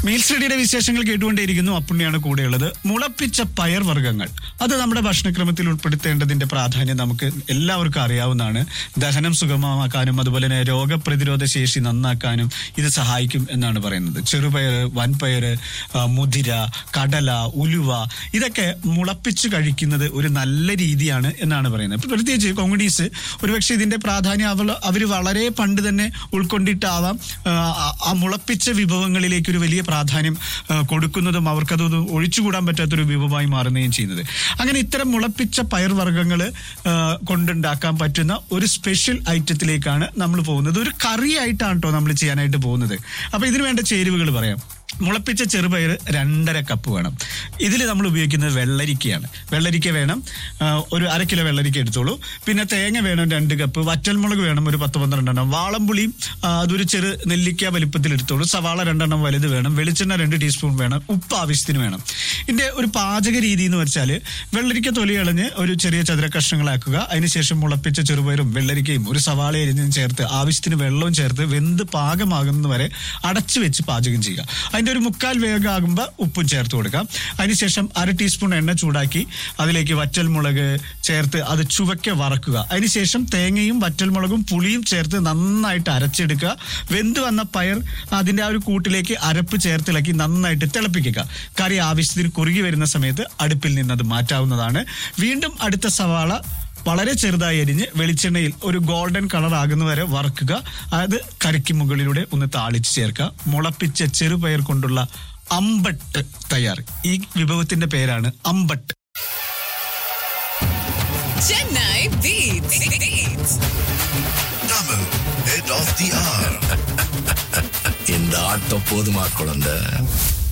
Meal സ്റ്റഡിയുടെ വിശേഷങ്ങൾ കേട്ടുകൊണ്ടേയിരിക്കുന്നു അപ്പുണ്ണിയാണ് കൂടെയുള്ളത് മുളപ്പിച്ച പയർ വർഗ്ഗങ്ങൾ അത് നമ്മുടെ ഭക്ഷണക്രമത്തിൽ ഉൾപ്പെടുത്തേണ്ടതിന്റെ പ്രാധാന്യം നമുക്ക് എല്ലാവർക്കും അറിയാവുന്നതാണ് ദഹനം സുഗമമാക്കാനും അതുപോലെ തന്നെ രോഗപ്രതിരോധ ശേഷി നന്നാക്കാനും ഇത് സഹായിക്കും എന്നാണ് പറയുന്നത് ചെറുപയർ വൻപയർ ആ, മുതിര കടല ഉലുവ ഇതൊക്കെ മുളപ്പിച്ച് കഴിക്കുന്നത് ഒരു നല്ല രീതിയാണ് എന്നാണ് പറയുന്നത് ഇപ്പൊ പ്രത്യേകിച്ച് കോൺഗ്രസ് ഒരുപക്ഷെ ഇതിന്റെ പ്രാധാന്യം അവൾ അവർ വളരെ പണ്ട് തന്നെ ഉൾക്കൊണ്ടിട്ടാവാം ആ, ആ- ആ മുളപ്പിച്ച വിഭവങ്ങളിലേക്ക് ഒരു വലിയ പ്രാധാന്യം ആ, കൊടുക്കുന്നതും അവർക്കത് ഒഴിച്ചുകൂടാൻ പറ്റാത്തൊരു വിഭവമായി മാറുകയും ചെയ്യുന്നത് അങ്ങനെ ഇത്തരം മുളപ്പിച്ച പയർവർഗ്ഗങ്ങൾ കൊണ്ടുണ്ടാക്കാൻ പറ്റുന്ന ഒരു സ്പെഷ്യൽ ഐറ്റത്തിലേക്കാണ് നമ്മൾ പോകുന്നത് ഒരു കറി ആയിട്ടാണ് കേട്ടോ നമ്മൾ ചെയ്യാനായിട്ട് പോകുന്നത് അപ്പൊ ഇതിന് വേണ്ട ചേരുവകൾ പറയാം മുളപ്പിച്ച ചെറുപയർ രണ്ടര കപ്പ് വേണം ഇതിൽ നമ്മൾ ഉപയോഗിക്കുന്നത് വെള്ളരിക്കയാണ് വെള്ളരിക്ക വേണം ആ, ഒരു അര കിലോ വെള്ളരിക്ക എടുത്തോളൂ പിന്നെ തേങ്ങ വേണം രണ്ട് കപ്പ് വറ്റൽമുളക് വേണം ഒരു പത്ത് പന്ത്രണ്ടെണ്ണം വാളംപുളിയും ആ, അതൊരു ചെറു നെല്ലിക്ക വലിപ്പത്തിൽ എടുത്തോളൂ സവാള രണ്ടെണ്ണം വലുത് വേണം വെളിച്ചെണ്ണ രണ്ട് ടീസ്പൂൺ വേണം ഉപ്പ് ആവശ്യത്തിന് വേണം ഇതിന്റെ ഒരു പാചക രീതി എന്ന് വെച്ചാൽ വെള്ളരിക്ക തൊലി കളഞ്ഞ് ഒരു ചെറിയ ചതുര കഷ്ണങ്ങളാക്കുക അതിനുശേഷം മുളപ്പിച്ച ചെറുപയറും വെള്ളരിക്കയും ഒരു സവാള എരിഞ്ഞും ചേർത്ത് ആവശ്യത്തിന് വെള്ളവും ചേർത്ത് വെന്ത് പാകമാകുന്നത് വരെ അടച്ചു വെച്ച് പാചകം ചെയ്യുക അതിന്റെ ഒരു മുക്കാൽ വേഗമാകുമ്പോൾ ഉപ്പും ചേർത്ത് കൊടുക്കാം അതിനുശേഷം അര ടീസ്പൂൺ എണ്ണ ചൂടാക്കി അതിലേക്ക് വറ്റൽമുളക് ചേർത്ത് അത് ചുവക്കെ വറക്കുക അതിനുശേഷം തേങ്ങയും വറ്റൽമുളകും പുളിയും ചേർത്ത് നന്നായിട്ട് അരച്ചെടുക്കുക വെന്ത് വന്ന പയർ അതിന്റെ ആ ഒരു കൂട്ടിലേക്ക് അരപ്പ് ചേർത്തിളക്കി നന്നായിട്ട് തിളപ്പിക്കുക കറി ആവശ്യത്തിന് കുറുകി വരുന്ന സമയത്ത് അടുപ്പിൽ നിന്ന് അത് മാറ്റാവുന്നതാണ് വീണ്ടും അടുത്ത സവാള വളരെ ചെറുതായി അരിഞ്ഞ് വെളിച്ചെണ്ണയിൽ ഒരു ഗോൾഡൻ കളർ ആകുന്നവരെ വറക്കുക അത് കറിക്ക് മുകളിലൂടെ ഒന്ന് താളിച്ച് ചേർക്കുക മുളപ്പിച്ച ചെറുപയർ കൊണ്ടുള്ള അമ്പട്ട് തയ്യാർ ഈ വിഭവത്തിന്റെ പേരാണ് അമ്പട്ട് Chennai Beats. Beats. Tamil, head of the hour. இந்த ஆட்டம் போதுமா குழந்தை